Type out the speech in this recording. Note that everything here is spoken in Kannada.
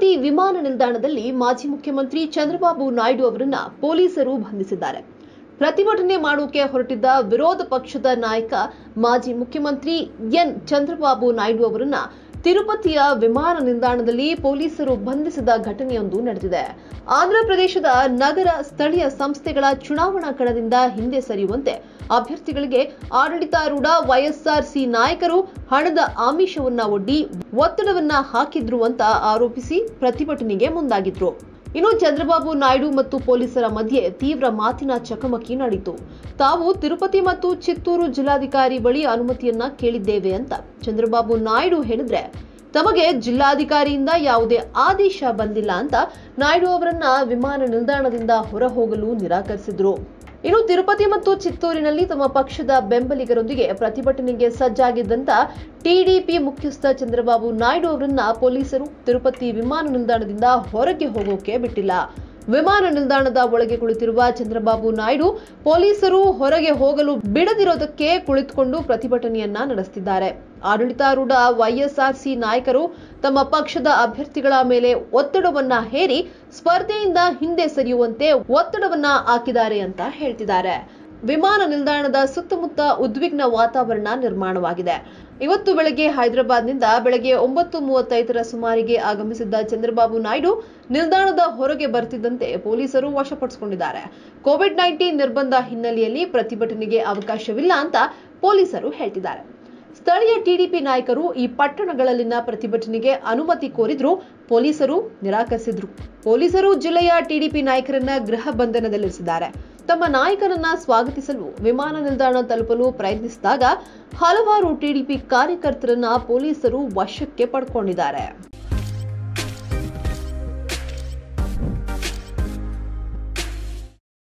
ತಿರುಪತಿ ವಿಮಾನ ನಿಲ್ದಾಣದಲ್ಲಿ ಮಾಜಿ ಮುಖ್ಯಮಂತ್ರಿ ಚಂದ್ರಬಾಬು ನಾಯ್ಡು ಅವರನ್ನ ಪೊಲೀಸರು ಬಂಧಿಸಿದ್ದಾರೆ ಪ್ರತಿಭಟನೆ ಮಾಡೋಕೆ ಹೊರಟಿದ್ದ ವಿರೋಧ ಪಕ್ಷದ ನಾಯಕ ಮಾಜಿ ಮುಖ್ಯಮಂತ್ರಿ ಎನ್ ಚಂದ್ರಬಾಬು ನಾಯ್ಡು ಅವರನ್ನ ತಿರುಪತಿಯ ವಿಮಾನ ನಿಲ್ದಾಣದಲ್ಲಿ ಪೊಲೀಸರು ಬಂಧಿಸಿದ ಘಟನೆಯೊಂದು ನಡೆದಿದೆ ಆಂಧ್ರಪ್ರದೇಶದ ನಗರ ಸ್ಥಳೀಯ ಸಂಸ್ಥೆಗಳ ಚುನಾವಣಾ ಕಣದಿಂದ ಹಿಂದೆ ಸರಿಯುವಂತೆ ಅಭ್ಯರ್ಥಿಗಳಿಗೆ ಆಡಳಿತಾರೂಢ ವೈಎಸ್ಆರ್ಸಿ ನಾಯಕರು ಹಣದ ಆಮಿಷವನ್ನ ಒಡ್ಡಿ ಒತ್ತಡವನ್ನ ಹಾಕಿದ್ರು ಅಂತ ಆರೋಪಿಸಿ ಪ್ರತಿಭಟನೆಗೆ ಮುಂದಾಗಿದ್ರು ಇನ್ನು ಚಂದ್ರಬಾಬು ನಾಯ್ಡು ಮತ್ತು ಪೊಲೀಸರ ಮಧ್ಯೆ ತೀವ್ರ ಮಾತಿನ ಚಕಮಕಿ ನಡೆಯಿತು ತಾವು ತಿರುಪತಿ ಮತ್ತು ಚಿತ್ತೂರು ಜಿಲ್ಲಾಧಿಕಾರಿ ಬಳಿ ಅನುಮತಿಯನ್ನ ಕೇಳಿದ್ದೇವೆ ಅಂತ ಚಂದ್ರಬಾಬು ನಾಯ್ಡು ಹೇಳಿದ್ರೆ ತಮಗೆ ಜಿಲ್ಲಾಧಿಕಾರಿಯಿಂದ ಯಾವುದೇ ಆದೇಶ ಬಂದಿಲ್ಲ ಅಂತ ನಾಯ್ಡು ಅವರನ್ನ ವಿಮಾನ ನಿಲ್ದಾಣದಿಂದ ಹೊರ ಹೋಗಲು ನಿರಾಕರಿಸಿದ್ರು ಇನ್ನು ತಿರುಪತಿ ಮತ್ತು ಚಿತ್ತೂರಿನಲ್ಲಿ ತಮ್ಮ ಪಕ್ಷದ ಬೆಂಬಲಿಗರೊಂದಿಗೆ ಪ್ರತಿಭಟನೆಗೆ ಸಜ್ಜಾಗಿದ್ದಂತ ಟಿಡಿಪಿ ಮುಖ್ಯಸ್ಥ ಚಂದ್ರಬಾಬು ನಾಯ್ಡು ಅವರನ್ನ ಪೊಲೀಸರು ತಿರುಪತಿ ವಿಮಾನ ನಿಲ್ದಾಣದಿಂದ ಹೊರಗೆ ಹೋಗೋಕೆ ಬಿಟ್ಟಿಲ್ಲ ವಿಮಾನ ನಿಲ್ದಾಣದ ಒಳಗೆ ಕುಳಿತಿರುವ ಚಂದ್ರಬಾಬು ನಾಯ್ಡು ಪೊಲೀಸರು ಹೊರಗೆ ಹೋಗಲು ಬಿಡದಿರೋದಕ್ಕೆ ಕುಳಿತುಕೊಂಡು ಪ್ರತಿಭಟನೆಯನ್ನ ನಡೆಸುತ್ತಿದ್ದಾರೆ ಆಡಳಿತಾರೂಢ ವೈಎಸ್ಆರ್ಸಿ ನಾಯಕರು ತಮ್ಮ ಪಕ್ಷದ ಅಭ್ಯರ್ಥಿಗಳ ಮೇಲೆ ಒತ್ತಡವನ್ನ ಹೇರಿ ಸ್ಪರ್ಧೆಯಿಂದ ಹಿಂದೆ ಸರಿಯುವಂತೆ ಒತ್ತಡವನ್ನ ಹಾಕಿದ್ದಾರೆ ಅಂತ ಹೇಳ್ತಿದ್ದಾರೆ ವಿಮಾನ ನಿಲ್ದಾಣದ ಸುತ್ತಮುತ್ತ ಉದ್ವಿಗ್ನ ವಾತಾವರಣ ನಿರ್ಮಾಣವಾಗಿದೆ ಇವತ್ತು ಬೆಳಗ್ಗೆ ಹೈದರಾಬಾದ್ನಿಂದ ಬೆಳಗ್ಗೆ ಒಂಬತ್ತು ಮೂವತ್ತೈದರ ಸುಮಾರಿಗೆ ಆಗಮಿಸಿದ್ದ ಚಂದ್ರಬಾಬು ನಾಯ್ಡು ನಿಲ್ದಾಣದ ಹೊರಗೆ ಬರ್ತಿದ್ದಂತೆ ಪೊಲೀಸರು ವಶಪಡಿಸಿಕೊಂಡಿದ್ದಾರೆ ಕೋವಿಡ್ ನೈನ್ಟೀನ್ ನಿರ್ಬಂಧ ಹಿನ್ನೆಲೆಯಲ್ಲಿ ಪ್ರತಿಭಟನೆಗೆ ಅವಕಾಶವಿಲ್ಲ ಅಂತ ಪೊಲೀಸರು ಹೇಳ್ತಿದ್ದಾರೆ ಸ್ಥಳೀಯ ಟಿಡಿಪಿ ನಾಯಕರು ಈ ಪಟ್ಟಣಗಳಲ್ಲಿನ ಪ್ರತಿಭಟನೆಗೆ ಅನುಮತಿ ಕೋರಿದ್ರು ಪೊಲೀಸರು ನಿರಾಕರಿಸಿದ್ರು ಪೊಲೀಸರು ಜಿಲ್ಲೆಯ ಟಿಡಿಪಿ ನಾಯಕರನ್ನ ಗೃಹ ಬಂಧನದಲ್ಲಿರಿಸಿದ್ದಾರೆ ತಮ್ಮ ನಾಯಕರನ್ನ ಸ್ವಾಗತಿಸಲು ವಿಮಾನ ನಿಲ್ದಾಣ ತಲುಪಲು ಪ್ರಯತ್ನಿಸಿದಾಗ ಹಲವಾರು ಟಿಡಿಪಿ ಕಾರ್ಯಕರ್ತರನ್ನ ಪೊಲೀಸರು ವಶಕ್ಕೆ ಪಡ್ಕೊಂಡಿದ್ದಾರೆ